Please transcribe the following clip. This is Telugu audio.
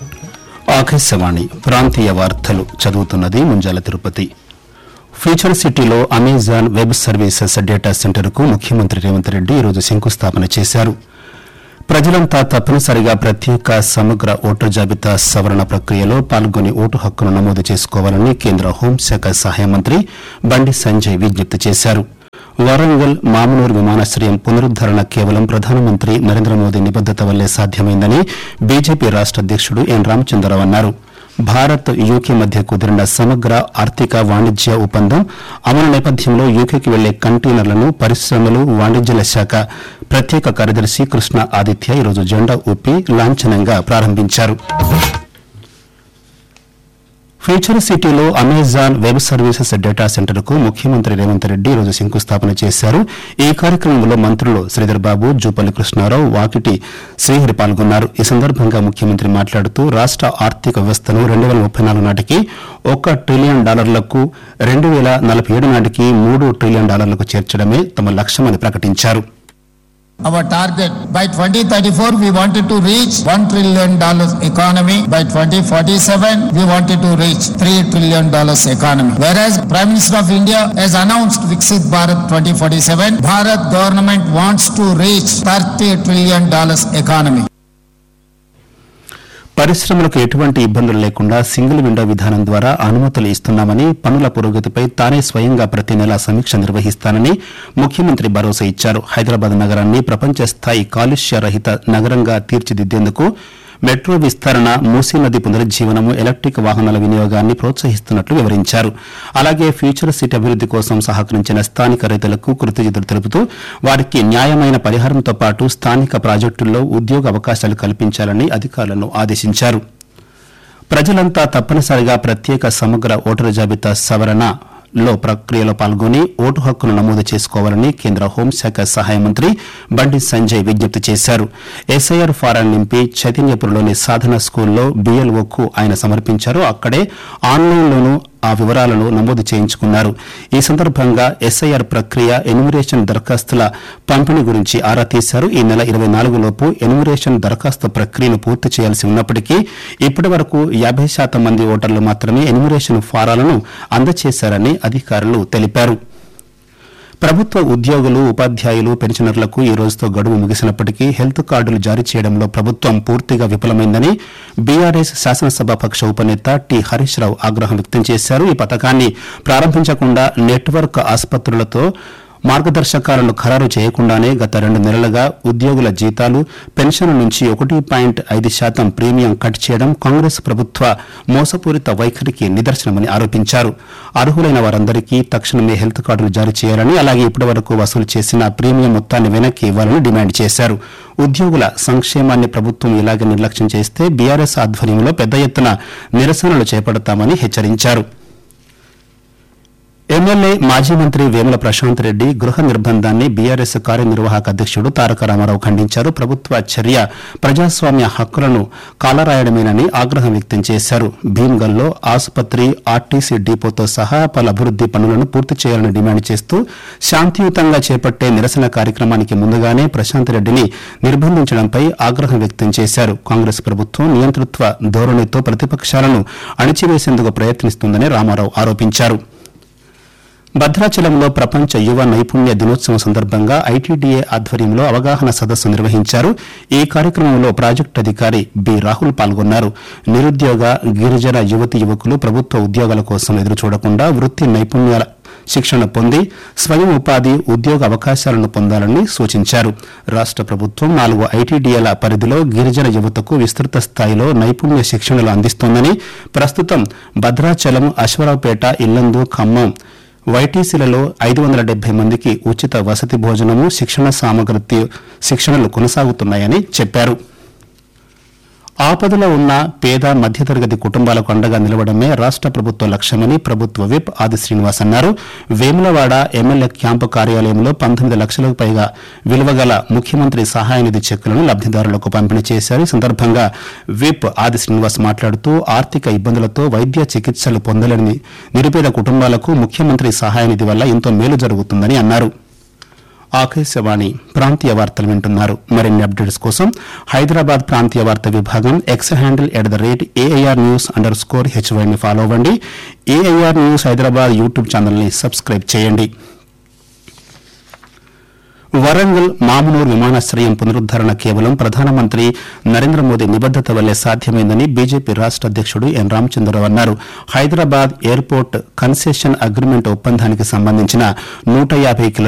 ఆకాశవాణి ప్రాంతీయ వార్తలు చదువుతున్నది ముంజాల తిరుపతి ఫ్యూచర్ సిటీలో అమెజాన్ వెబ్ సర్వీసెస్ డేటా సెంటర్కు ముఖ్యమంత్రి రేవంత్ రెడ్డి ఈరోజు శంకుస్థాపన చేశారు ప్రజలంతా తప్పనిసరిగా ప్రత్యేక సమగ్ర ఓటర్ జాబితా సవరణ ప్రక్రియలో పాల్గొని ఓటు హక్కును నమోదు చేసుకోవాలని కేంద్ర హోంశాఖ సహాయ మంత్రి బండి సంజయ్ విజ్ఞప్తి చేశారు వరంగల్ మామనూరు విమానాశ్రయం పునరుద్దరణ కేవలం ప్రధానమంత్రి నరేంద్ర మోదీ నిబద్దత వల్లే సాధ్యమైందని బీజేపీ రాష్ట అధ్యక్షుడు ఎన్ రామచంద్రరావు అన్నారు భారత్ యూకే మధ్య కుదిరిన సమగ్ర ఆర్థిక వాణిజ్య ఒప్పందం అమలు నేపథ్యంలో యూకేకి వెళ్లే కంటైనర్లను పరిశ్రమలు వాణిజ్యాల శాఖ ప్రత్యేక కార్యదర్శి కృష్ణ ఆదిత్య ఈరోజు జెండా ఊపి లాంఛనంగా ప్రారంభించారు ఫ్యూచర్ సిటీలో అమెజాన్ వెబ్ సర్వీసెస్ డేటా సెంటర్కు ముఖ్యమంత్రి రేవంత్ రెడ్డి ఈరోజు శంకుస్థాపన చేశారు ఈ కార్యక్రమంలో మంత్రులు శ్రీధర్ బాబు జూపల్లి కృష్ణారావు వాకిటి శ్రీహరి పాల్గొన్నారు ఈ సందర్భంగా ముఖ్యమంత్రి మాట్లాడుతూ రాష్ట ఆర్థిక వ్యవస్థను రెండు వేల ముప్పై నాలుగు నాటికి ఒక ట్రిలియన్ డాలర్లకు రెండు వేల నలభై ఏడు నాటికి మూడు ట్రిలియన్ డాలర్లకు చేర్చడమే తమ లక్ష్యమని ప్రకటించారు Our target by 2034 we wanted to reach 1 trillion dollars economy. By 2047 we wanted to reach 3 trillion dollars economy. Whereas Prime Minister of India has announced Viksit Bharat 2047, Bharat government wants to reach 30 trillion dollars economy. పరిశ్రమలకు ఎటువంటి ఇబ్బందులు లేకుండా సింగిల్ విండో విధానం ద్వారా అనుమతులు ఇస్తున్నామని పనుల పురోగతిపై తానే స్వయంగా ప్రతి నెలా సమీక్ష నిర్వహిస్తానని ముఖ్యమంత్రి భరోసా ఇచ్చారు హైదరాబాద్ నగరాన్ని ప్రపంచ స్థాయి కాలుష్య రహిత నగరంగా తీర్చిదిద్దేందుకు మెట్రో విస్తరణ మూసీ నది పునరుజ్జీవనము ఎలక్టిక్ వాహనాల వినియోగాన్ని ప్రోత్సహిస్తున్నట్లు వివరించారు అలాగే ఫ్యూచర్ సిటీ అభివృద్ది కోసం సహకరించిన స్థానిక రైతులకు కృతజ్ఞతలు తెలుపుతూ వారికి న్యాయమైన పరిహారంతో పాటు స్థానిక ప్రాజెక్టుల్లో ఉద్యోగ అవకాశాలు కల్పించాలని అధికారులను ఆదేశించారు ప్రజలంతా తప్పనిసరిగా ప్రత్యేక సమగ్ర ఓటరు జాబితా సవరణ లో ప్రక్రియలో పాల్గొని ఓటు హక్కును నమోదు చేసుకోవాలని కేంద్ర హోంశాఖ సహాయ మంత్రి బండి సంజయ్ విజ్ఞప్తి చేశారు ఎస్ఐఆర్ ఫారం నింపి చైతన్యపురంలోని సాధన స్కూల్లో బీఎల్ఓకు ఆయన సమర్పించారు అక్కడే ఆన్లైన్లోనూ ఆ వివరాలను నమోదు చేయించుకున్నారు ఈ సందర్భంగా ఎస్ఐఆర్ ప్రక్రియ ఎన్యుమరేషన్ దరఖాస్తుల పంపిణీ గురించి ఆరా తీశారు ఈ నెల ఇరవై నాలుగులోపు ఎన్యుమరేషన్ దరఖాస్తు ప్రక్రియను పూర్తి చేయాల్సి ఉన్నప్పటికీ ఇప్పటి వరకు యాబై శాతం మంది ఓటర్లు మాత్రమే ఎన్యుమరేషన్ ఫారాలను అందజేశారని అధికారులు తెలిపారు ప్రభుత్వ ఉద్యోగులు ఉపాధ్యాయులు పెన్షనర్లకు ఈ రోజుతో గడువు ముగిసినప్పటికీ హెల్త్ కార్డులు జారీ చేయడంలో ప్రభుత్వం పూర్తిగా విఫలమైందని బీఆర్ఎస్ శాసనసభాపక్ష ఉపనేత టి హరీష్ రావు ఆగ్రహం వ్యక్తం చేశారు ఈ పథకాన్ని ప్రారంభించకుండా నెట్వర్క్ ఆసుపత్రులతో మార్గదర్శకాలను ఖరారు చేయకుండానే గత రెండు నెలలుగా ఉద్యోగుల జీతాలు పెన్షన్ నుంచి ఒకటి పాయింట్ ఐదు శాతం ప్రీమియం కట్ చేయడం కాంగ్రెస్ ప్రభుత్వ మోసపూరిత వైఖరికి నిదర్శనమని ఆరోపించారు అర్హులైన వారందరికీ తక్షణమే హెల్త్ కార్డులు జారీ చేయాలని అలాగే ఇప్పటి వరకు వసూలు చేసిన ప్రీమియం మొత్తాన్ని వెనక్కి ఇవ్వాలని డిమాండ్ చేశారు ఉద్యోగుల సంక్షేమాన్ని ప్రభుత్వం ఇలాగే నిర్లక్ష్యం చేస్తే బీఆర్ఎస్ ఆధ్వర్యంలో పెద్ద ఎత్తున నిరసనలు చేపడతామని హెచ్చరించారు ఎమ్మెల్యే మాజీ మంత్రి వేముల ప్రశాంత్ రెడ్డి గృహ నిర్బంధాన్ని బీఆర్ఎస్ కార్యనిర్వాహక అధ్యక్షుడు తారక రామారావు ఖండించారు ప్రభుత్వ చర్య ప్రజాస్వామ్య హక్కులను కాలరాయడమేనని ఆగ్రహం వ్యక్తం చేశారు భీమ్గల్లో ఆసుపత్రి ఆర్టీసీ డిపోతో సహా పలు అభివృద్ది పనులను పూర్తి చేయాలని డిమాండ్ చేస్తూ శాంతియుతంగా చేపట్టే నిరసన కార్యక్రమానికి ముందుగానే ప్రశాంత్ రెడ్డిని నిర్బంధించడంపై ఆగ్రహం వ్యక్తం చేశారు కాంగ్రెస్ ప్రభుత్వం నియంతృత్వ ధోరణితో ప్రతిపక్షాలను అణిచివేసేందుకు ప్రయత్నిస్తుందని రామారావు ఆరోపించారు భద్రాచలంలో ప్రపంచ యువ నైపుణ్య దినోత్సవం సందర్భంగా ఐటీడీఏ ఆధ్వర్యంలో అవగాహన సదస్సు నిర్వహించారు ఈ కార్యక్రమంలో ప్రాజెక్టు అధికారి బి రాహుల్ పాల్గొన్నారు నిరుద్యోగ గిరిజన యువతి యువకులు ప్రభుత్వ ఉద్యోగాల కోసం ఎదురు చూడకుండా వృత్తి నైపుణ్యాల శిక్షణ పొంది స్వయం ఉపాధి ఉద్యోగ అవకాశాలను పొందాలని సూచించారు రాష్ట ప్రభుత్వం నాలుగు ఐటీడీఏల పరిధిలో గిరిజన యువతకు విస్తృత స్థాయిలో నైపుణ్య శిక్షణలు అందిస్తోందని ప్రస్తుతం భద్రాచలం అశ్వరావుపేట ఇల్లందు ఖమ్మం వైటీసీలలో ఐదు వందల డెబ్బై మందికి ఉచిత వసతి భోజనము శిక్షణ సామగ్రి శిక్షణలు కొనసాగుతున్నాయని చెప్పారు ఆపదలో ఉన్న పేద మధ్యతరగతి కుటుంబాలకు అండగా నిలవడమే రాష్ట ప్రభుత్వ లక్ష్యమని ప్రభుత్వ విప్ ఆది శ్రీనివాస్ అన్నారు వేములవాడ ఎమ్మెల్యే క్యాంపు కార్యాలయంలో పంతొమ్మిది లక్షలకు పైగా విలువగల ముఖ్యమంత్రి సహాయ నిధి చెక్కులను లబ్దిదారులకు పంపిణీ చేశారు ఈ సందర్భంగా విప్ ఆది శ్రీనివాస్ మాట్లాడుతూ ఆర్థిక ఇబ్బందులతో వైద్య చికిత్సలు పొందలేని నిరుపేద కుటుంబాలకు ముఖ్యమంత్రి సహాయ నిధి వల్ల ఎంతో మేలు జరుగుతుందని అన్నారు ఆకాశవాణి ప్రాంతీయ వార్తలు వింటున్నారు మరిన్ని అప్డేట్స్ కోసం హైదరాబాద్ ప్రాంతీయ వార్తా విభాగం X handle at the rate AIR news underscore హెచ్వైని ఫాలో అవ్వండి ఏఐఆర్ న్యూస్ హైదరాబాద్ యూట్యూబ్ ఛానల్ని సబ్స్క్రైబ్ చేయండి వరంగల్ మామునూరు విమానాశ్రయం పునరుద్దరణ కేవలం ప్రధానమంత్రి నరేంద్ర మోదీ నిబద్దత వల్లే సాధ్యమైందని బీజేపీ రాష్ట అధ్యక్షుడు ఎన్ రామచంద్రరావు అన్నారు హైదరాబాద్ ఎయిర్పోర్ట్ కన్సెషన్ అగ్రిమెంట్ ఒప్పందానికి సంబంధించిన నూట యాభై